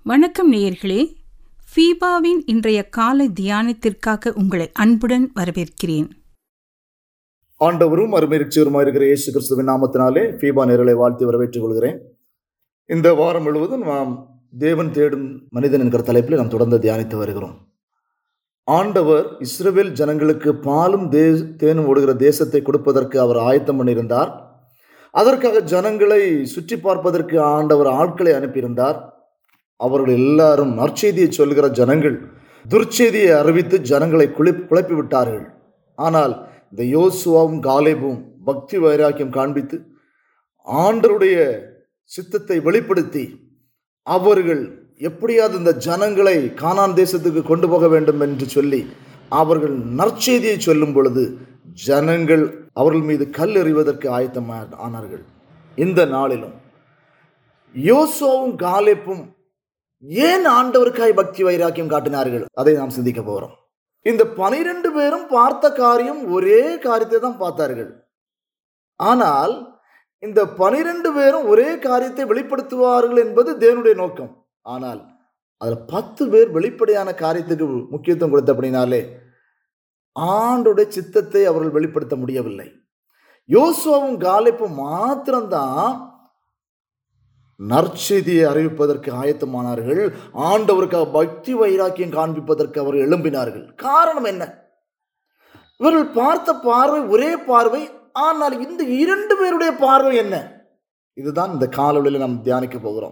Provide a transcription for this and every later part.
வணக்கம் நேயர்களே ஃபீபாவின் இன்றைய காலை தியானத்திற்காக உங்களை அன்புடன் வரவேற்கிறேன் ஆண்டவரும் அருமையுமா இருக்கிற இயேசு கிறிஸ்துவின் நாமத்தினாலே ஃபீபா நேரலை வாழ்த்தி வரவேற்றுக் கொள்கிறேன் இந்த வாரம் முழுவதும் நாம் தேவன் தேடும் மனிதன் என்கிற தலைப்பில் நாம் தொடர்ந்து தியானித்து வருகிறோம் ஆண்டவர் இஸ்ரவேல் ஜனங்களுக்கு பாலும் தே தேனும் ஓடுகிற தேசத்தை கொடுப்பதற்கு அவர் ஆயத்தம் பண்ணியிருந்தார் அதற்காக ஜனங்களை சுற்றி பார்ப்பதற்கு ஆண்டவர் ஆட்களை அனுப்பியிருந்தார் அவர்கள் எல்லாரும் நற்செய்தியை சொல்கிற ஜனங்கள் துர்ச்செய்தியை அறிவித்து ஜனங்களை குழி குழப்பி விட்டார்கள் ஆனால் இந்த யோசுவாவும் காலேபும் பக்தி வைராக்கியம் காண்பித்து ஆண்டருடைய சித்தத்தை வெளிப்படுத்தி அவர்கள் எப்படியாவது இந்த ஜனங்களை கானான் தேசத்துக்கு கொண்டு போக வேண்டும் என்று சொல்லி அவர்கள் நற்செய்தியை சொல்லும் பொழுது ஜனங்கள் அவர்கள் மீது கல் எறிவதற்கு ஆயத்தம் ஆனார்கள் இந்த நாளிலும் யோசுவாவும் காலேப்பும் ஏன் ஆண்டவருக்காய் பக்தி வைராக்கியம் காட்டினார்கள் அதை நாம் சிந்திக்க போகிறோம் இந்த பனிரெண்டு பேரும் பார்த்த காரியம் ஒரே காரியத்தை தான் பார்த்தார்கள் ஆனால் இந்த பனிரெண்டு பேரும் ஒரே காரியத்தை வெளிப்படுத்துவார்கள் என்பது தேவனுடைய நோக்கம் ஆனால் அதில் பத்து பேர் வெளிப்படையான காரியத்துக்கு முக்கியத்துவம் கொடுத்தபடினாலே ஆண்டோடைய சித்தத்தை அவர்கள் வெளிப்படுத்த முடியவில்லை யோசுவாவும் காலிப்பும் மாத்திரம்தான் நற்செய்தியை அறிவிப்பதற்கு ஆயத்தமானார்கள் ஆண்டவருக்காக பக்தி வைராக்கியம் காண்பிப்பதற்கு அவர்கள் எழும்பினார்கள் காரணம் என்ன இவர்கள் பார்த்த பார்வை ஒரே பார்வை ஆனால் இந்த இரண்டு பேருடைய பார்வை என்ன இதுதான் இந்த காலவெளியில் நாம் தியானிக்க போகிறோம்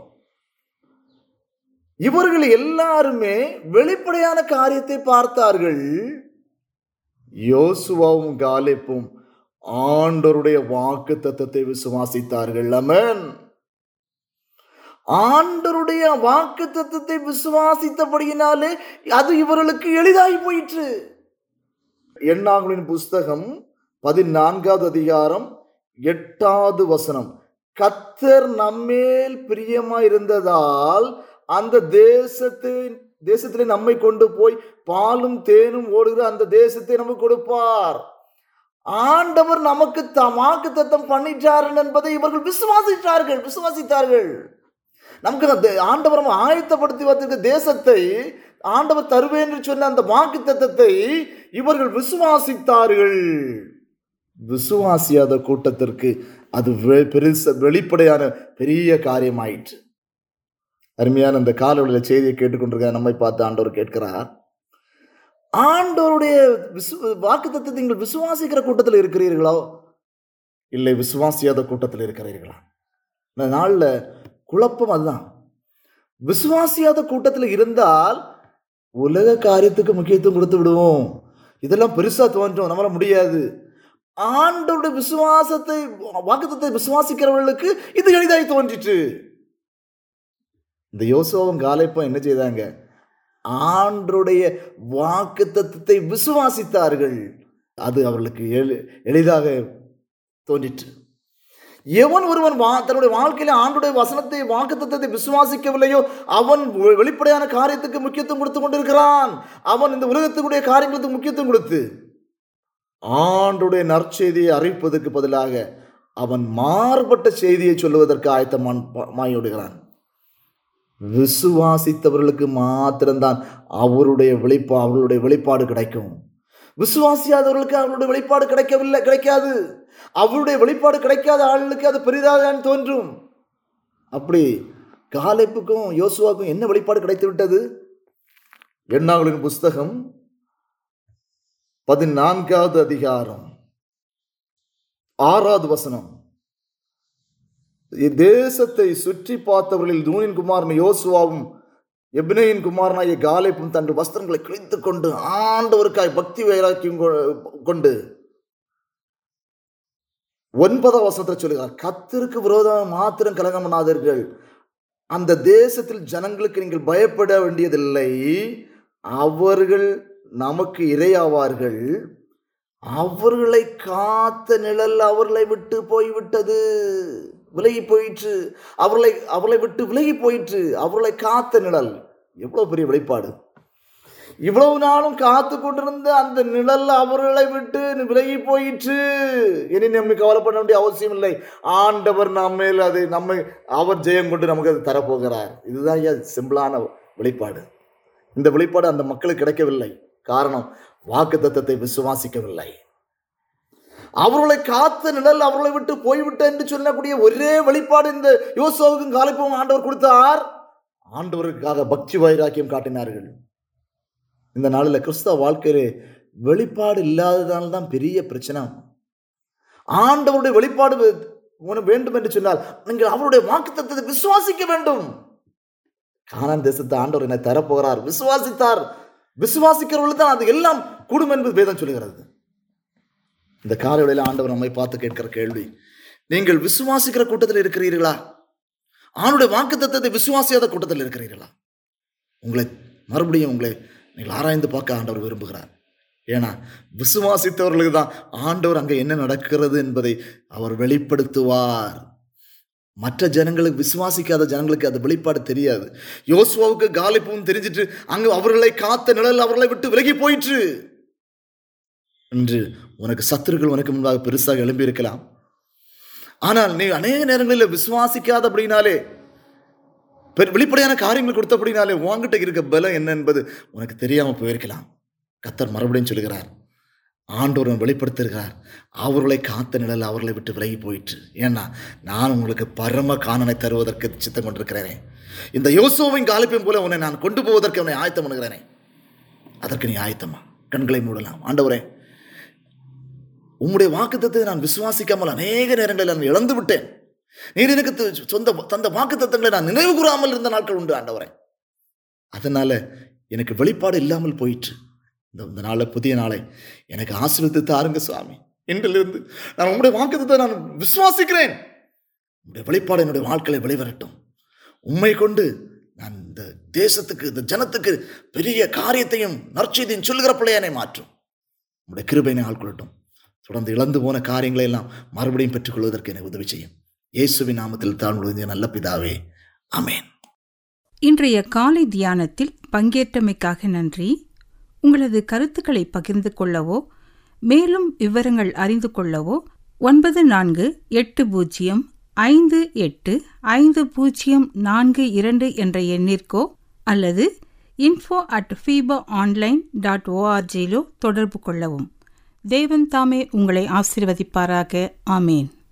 இவர்கள் எல்லாருமே வெளிப்படையான காரியத்தை பார்த்தார்கள் யோசுவாவும் காலிப்பும் ஆண்டவருடைய வாக்கு தத்துவத்தை விசுவாசித்தார்கள் அமன் ஆண்டருடைய வாக்கு தத்துவத்தை விசுவாசித்தபடியினாலே அது இவர்களுக்கு எளிதாகி போயிற்று எண்ணாங்களின் புஸ்தகம் பதினான்காவது அதிகாரம் எட்டாவது வசனம் கத்தர் நம்மேல் பிரியமா இருந்ததால் அந்த தேசத்தை தேசத்திலே நம்மை கொண்டு போய் பாலும் தேனும் ஓடுகிற அந்த தேசத்தை நமக்கு கொடுப்பார் ஆண்டவர் நமக்கு வாக்கு தத்தம் பண்ணிட்டார்கள் என்பதை இவர்கள் விசுவாசித்தார்கள் விசுவாசித்தார்கள் நமக்கு அந்த ஆண்டவர் நம்ம ஆயத்தப்படுத்தி வந்திருக்க தேசத்தை ஆண்டவர் தருவேன் என்று சொன்ன அந்த வாக்கு தத்தத்தை இவர்கள் விசுவாசித்தார்கள் விசுவாசியாத கூட்டத்திற்கு அது பெருச வெளிப்படையான பெரிய காரியமாயிற்று அருமையான அந்த காலவழியில் செய்தியை கேட்டுக்கொண்டிருக்க நம்மை பார்த்து ஆண்டவர் கேட்கிறார் ஆண்டவருடைய விசு வாக்கு தத்துவத்தை நீங்கள் விசுவாசிக்கிற கூட்டத்தில் இருக்கிறீர்களோ இல்லை விசுவாசியாத கூட்டத்தில் இருக்கிறீர்களா இந்த நாளில் குழப்பம் அதுதான் விசுவாசியாத கூட்டத்தில் இருந்தால் உலக காரியத்துக்கு முக்கியத்துவம் கொடுத்து விடுவோம் இதெல்லாம் பெருசாக தோன்றும் நம்மளால முடியாது ஆண்டோட விசுவாசத்தை வாக்குத்தத்தை விசுவாசிக்கிறவர்களுக்கு இது எளிதாய் தோன்றிற்று இந்த யோசோவும் காலைப்பம் என்ன செய்தாங்க ஆண்டுடைய வாக்கு தத்துவத்தை விசுவாசித்தார்கள் அது அவர்களுக்கு எளி எளிதாக தோன்றிற்று எவன் ஒருவன் வா தன்னுடைய வாழ்க்கையில ஆண்டுடைய வசனத்தை வாக்கு தத்துவத்தை விசுவாசிக்கவில்லையோ அவன் வெளிப்படையான காரியத்துக்கு முக்கியத்துவம் கொடுத்து கொண்டிருக்கிறான் அவன் இந்த உலகத்துக்குடைய காரியங்களுக்கு முக்கியத்துவம் கொடுத்து ஆண்டுடைய நற்செய்தியை அறிவிப்பதற்கு பதிலாக அவன் மாறுபட்ட செய்தியை சொல்லுவதற்கு ஆயத்தமான் மாயோடுகிறான் விசுவாசித்தவர்களுக்கு மாத்திரம்தான் அவருடைய வெளிப்பா அவர்களுடைய வெளிப்பாடு கிடைக்கும் விசுவாசியாதவர்களுக்கு அவருடைய வெளிப்பாடு கிடைக்கவில்லை கிடைக்காது அவருடைய வெளிப்பாடு கிடைக்காத ஆளுக்கு அது பெரிதாக தோன்றும் அப்படி காலைப்புக்கும் யோசுவாக்கும் என்ன வெளிப்பாடு கிடைத்து விட்டது எண்ணாங்களின் புஸ்தகம் பதினான்காவது அதிகாரம் ஆறாவது வசனம் தேசத்தை சுற்றி பார்த்தவர்களில் தூணின் குமாரன் யோசுவாவும் எப்னேயின் குமாரனாகிய காலைப்பும் தன் வஸ்திரங்களை கிழித்து கொண்டு ஆண்டவருக்காய் பக்தி வைராக்கியம் கொண்டு ஒன்பதாம் வசனத்தை சொல்லுகிறார் கத்திற்கு விரோதமாக மாத்திரம் கலகம் பண்ணாதீர்கள் அந்த தேசத்தில் ஜனங்களுக்கு நீங்கள் பயப்பட வேண்டியதில்லை அவர்கள் நமக்கு இரையாவார்கள் அவர்களை காத்த நிழல் அவர்களை விட்டு போய்விட்டது விலகி போயிற்று அவர்களை அவர்களை விட்டு விலகி போயிற்று அவர்களை காத்த நிழல் எவ்வளோ பெரிய வெளிப்பாடு இவ்வளவு நாளும் காத்து கொண்டிருந்த அந்த நிழல் அவர்களை விட்டு விலகி போயிற்று இனி நம்மை கவலைப்பட வேண்டிய அவசியம் இல்லை ஆண்டவர் நம்மேல் அதை நம்மை அவர் ஜெயம் கொண்டு நமக்கு அதை தரப்போகிறார் இதுதான் ஐயா சிம்பிளான வெளிப்பாடு இந்த வெளிப்பாடு அந்த மக்களுக்கு கிடைக்கவில்லை காரணம் வாக்கு தத்தத்தை விசுவாசிக்கவில்லை அவர்களை காத்த நிழல் அவர்களை விட்டு போய்விட்ட என்று சொல்லக்கூடிய ஒரே வெளிப்பாடு இந்த யோசுவாவுக்கும் காலைப்பும் ஆண்டவர் கொடுத்தார் ஆண்டவருக்காக பக்தி வைராக்கியம் காட்டினார்கள் இந்த நாளில் கிறிஸ்தவ வாழ்க்கையிலே வெளிப்பாடு இல்லாததால் தான் பெரிய பிரச்சனை ஆண்டவருடைய வெளிப்பாடு வே- உனக்கு வேண்டும் என்று சொன்னால் நீங்கள் அவருடைய வாக்குத்தத்தத்தை விசுவாசிக்க வேண்டும் கானான் தேசத்தை ஆண்டவர் என்னை தரப்போகிறார் விசுவாசித்தார் விசுவாசிக்கிறவர்கள் தான் அது எல்லாம் கூடும் என்பது வேதம் சொல்லுகிறது இந்த காலையில் ஆண்டவர் நம்மை பார்த்து கேட்கிற கேள்வி நீங்கள் விசுவாசிக்கிற கூட்டத்தில் இருக்கிறீர்களா ஆணுடைய வாக்கு தத்தத்தை விசுவாசியாத கூட்டத்தில் இருக்கிறீர்களா உங்களை மறுபடியும் உங்களை நீங்கள் ஆராய்ந்து பார்க்க ஆண்டவர் விரும்புகிறார் ஏன்னா விசுவாசித்தவர்களுக்கு தான் ஆண்டவர் அங்கே என்ன நடக்கிறது என்பதை அவர் வெளிப்படுத்துவார் மற்ற ஜனங்களுக்கு விசுவாசிக்காத ஜனங்களுக்கு அது வெளிப்பாடு தெரியாது யோசுவாவுக்கு காலிப்பும் தெரிஞ்சிட்டு அங்கு அவர்களை காத்த நிழல் அவர்களை விட்டு விலகி போயிற்று என்று உனக்கு சத்துருக்கள் உனக்கு முன்பாக பெருசாக எழும்பி இருக்கலாம் ஆனால் நீ அநேக நேரங்களில் விசுவாசிக்காத அப்படின்னாலே பெரு- வெளிப்படையான காரியங்கள் கொடுத்தபடினாலே உன்கிட்ட இருக்க பலம் என்ன என்பது உனக்கு தெரியாமல் போயிருக்கலாம் கத்தர் மறுபடியும் சொல்லுகிறார் ஆண்டவர் வெளிப்படுத்துகிறார் அவர்களை காத்த நிழல் அவர்களை விட்டு விலகி போயிற்று ஏன்னா நான் உங்களுக்கு பரம காணனை தருவதற்கு சித்தம் கொண்டிருக்கிறேனே இந்த யோசுவின் காலிப்பையும் போல உன்னை நான் கொண்டு போவதற்கு உன்னை ஆயத்தம் பண்ணுகிறேனே அதற்கு நீ ஆயத்தமா கண்களை மூடலாம் ஆண்டவரே உம்முடைய வாக்குத்தத்தை நான் விசுவாசிக்காமல் அநேக நேரங்களில் நான் இழந்து விட்டேன் நீர் எனக்கு த- சொந்த தந்த வாக்குத்தத்தங்களை நான் நினைவு கூறாமல் இருந்த நாட்கள் உண்டு ஆண்டவரே அதனால எனக்கு வெளிப்பாடு இல்லாமல் போயிற்று இந்த இந்த நாளை புதிய நாளை எனக்கு ஆசீர்வதித்து தாருங்க சுவாமி இன்றிலிருந்து நான் உங்களுடைய வாக்குத்தத்தை நான் விசுவாசிக்கிறேன் உங்களுடைய வெளிப்பாடு என்னுடைய வாழ்க்கையை வெளிவரட்டும் உண்மை கொண்டு நான் இந்த தேசத்துக்கு இந்த ஜனத்துக்கு பெரிய காரியத்தையும் நற்செய்தியும் சொல்லுகிற பிள்ளையானை மாற்றும் உங்களுடைய கிருபையினை ஆட்கொள்ளட்டும் தொடர்ந்து இழந்து போன காரியங்களை எல்லாம் மறுபடியும் பெற்றுக்கொள்வதற்கு எனக்கு உதவி செய்யும் இயேசுவின் நாமத்தில் தான் உழுதிய நல்ல பிதாவே ஆமென் இன்றைய காலை தியானத்தில் பங்கேற்றமைக்காக நன்றி உங்களது கருத்துக்களை பகிர்ந்து கொள்ளவோ மேலும் விவரங்கள் அறிந்து கொள்ளவோ ஒன்பது நான்கு எட்டு பூஜ்ஜியம் ஐந்து எட்டு ஐந்து பூஜ்ஜியம் நான்கு இரண்டு என்ற எண்ணிற்கோ அல்லது info at FIBA online dot ஓஆர்ஜியிலோ தொடர்பு கொள்ளவும் தேவன் தாமே உங்களை ஆசீர்வதிப்பாராக ஆமேன்